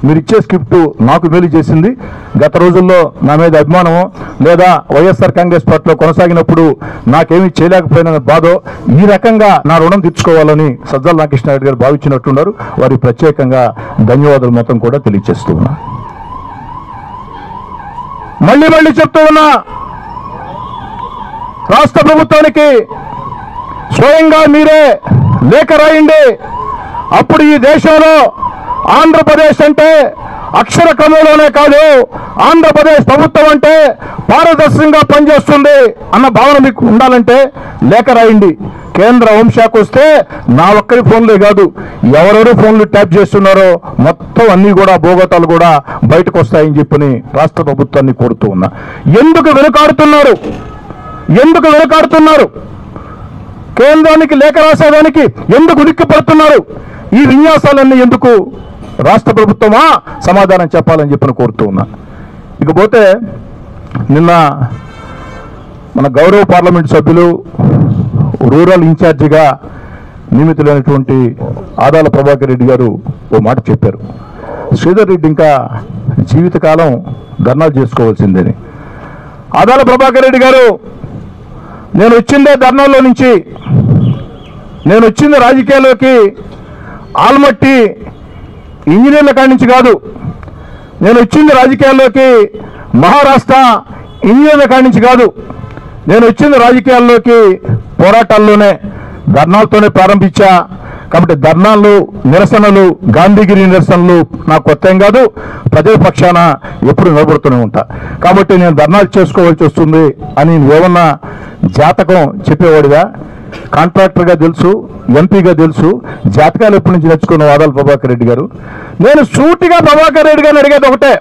మీరు ఇచ్చే స్క్రిప్ట్ నాకు మేలు చేసింది గత రోజుల్లో నా మీద అభిమానం లేదా వైఎస్ఆర్ కాంగ్రెస్ పార్టీలో కొనసాగినప్పుడు నాకేమీ చేయలేకపోయిన బాధో ఈ రకంగా నా రుణం తీర్చుకోవాలని సజ్జల రామకృష్ణారెడ్డి గారు భావించినట్టున్నారు వారికి ప్రత్యేకంగా ధన్యవాదాలు మొత్తం కూడా తెలియజేస్తూ ఉన్నా మళ్ళీ మళ్ళీ చెప్తూ ఉన్నా రాష్ట్ర ప్రభుత్వానికి స్వయంగా మీరే లేఖ రాయండి అప్పుడు ఈ దేశంలో ఆంధ్రప్రదేశ్ అంటే అక్షర క్రమంలోనే కాదు ఆంధ్రప్రదేశ్ ప్రభుత్వం అంటే పారదర్శకంగా పనిచేస్తుంది అన్న భావన మీకు ఉండాలంటే లేఖ రాయండి కేంద్ర హోంశాఖ వస్తే నా ఒక్కరి ఫోన్లే కాదు ఎవరెవరు ఫోన్లు ట్యాప్ చేస్తున్నారో మొత్తం అన్ని కూడా భూగోతాలు కూడా బయటకు వస్తాయని చెప్పని రాష్ట్ర ప్రభుత్వాన్ని కోరుతూ ఉన్నా ఎందుకు వెనుకాడుతున్నారు ఎందుకు వెనుకాడుతున్నారు కేంద్రానికి లేఖ రాసేదానికి ఎందుకు ఉలిక్కి పడుతున్నారు ఈ విన్యాసాలన్నీ ఎందుకు రాష్ట్ర ప్రభుత్వమా సమాధానం చెప్పాలని చెప్పని కోరుతూ ఉన్నా ఇకపోతే నిన్న మన గౌరవ పార్లమెంట్ సభ్యులు రూరల్ ఇన్ఛార్జిగా నియమితులైనటువంటి ఆదాల ప్రభాకర్ రెడ్డి గారు ఓ మాట చెప్పారు శ్రీధర్ రెడ్డి ఇంకా జీవితకాలం ధర్నాలు చేసుకోవాల్సిందని ఆదాల ప్రభాకర్ రెడ్డి గారు నేను వచ్చిందే ధర్నాల్లో నుంచి నేను వచ్చింది రాజకీయాల్లోకి ఆల్మట్టి ఇంజనీర్ల కాడి నుంచి కాదు నేను వచ్చింది రాజకీయాల్లోకి మహారాష్ట్ర ఇంజనీర్ల కాడి నుంచి కాదు నేను వచ్చింది రాజకీయాల్లోకి పోరాటాల్లోనే ధర్నాలతోనే ప్రారంభించా కాబట్టి ధర్నాలు నిరసనలు గాంధీగిరి నిరసనలు నాకు కొత్త ఏం కాదు ప్రజల పక్షాన ఎప్పుడు నిలబడుతూనే ఉంటా కాబట్టి నేను ధర్నాలు చేసుకోవాల్సి వస్తుంది అని ఏమన్నా జాతకం చెప్పేవాడిగా కాంట్రాక్టర్గా తెలుసు ఎంపీగా తెలుసు జాతకాలు ఎప్పటి నుంచి నేర్చుకున్న వాదాలు ప్రభాకర్ రెడ్డి గారు నేను సూటిగా ప్రభాకర్ రెడ్డి గారిని అడిగేది ఒకటే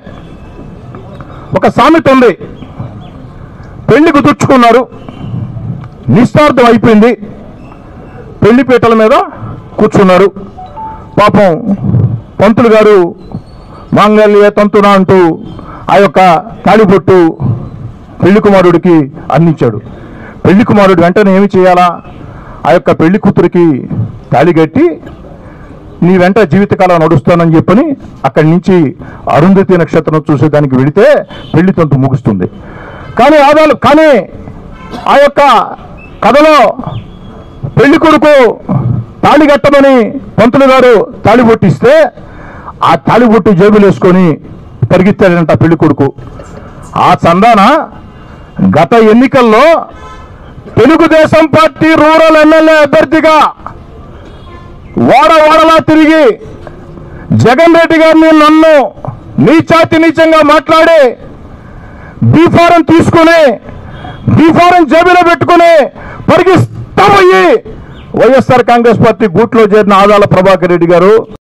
ఒక సామెత ఉంది పెళ్లి కుదుర్చుకున్నారు నిస్తార్థం అయిపోయింది పెళ్లి పీటల మీద కూర్చున్నారు పాపం పంతులు గారు మాంగళ్య తంతున అంటూ ఆ యొక్క తాళిబొట్టు పెళ్లి కుమారుడికి అందించాడు పెళ్లి కుమారుడు వెంటనే ఏమి చేయాలా ఆ యొక్క పెళ్లి కూతురికి తాళి కట్టి నీ వెంట జీవితకాలం నడుస్తానని చెప్పని అక్కడి నుంచి అరుంధతి నక్షత్రం చూసేదానికి వెళితే పెళ్లి తంతు ముగుస్తుంది కానీ ఆదాలు కానీ ఆ యొక్క కథలో పెళ్లి కొడుకు తాళి కట్టమని పంతులు గారు తాళి పొట్టిస్తే ఆ తాళి పొట్టు జేబులు వేసుకొని పరిగెత్తాడంట పెళ్లి కొడుకు ఆ చందాన గత ఎన్నికల్లో తెలుగుదేశం పార్టీ రూరల్ ఎమ్మెల్యే అభ్యర్థిగా వాడ వాడలా తిరిగి జగన్ రెడ్డి గారిని నన్ను నీచాతి నీచంగా మాట్లాడి బీఫారం తీసుకుని బీఫారం జేబులో పెట్టుకుని పరిగిస్తామయ్యి వైఎస్ఆర్ కాంగ్రెస్ పార్టీ గూట్లో చేరిన ఆదాల ప్రభాకర్ రెడ్డి గారు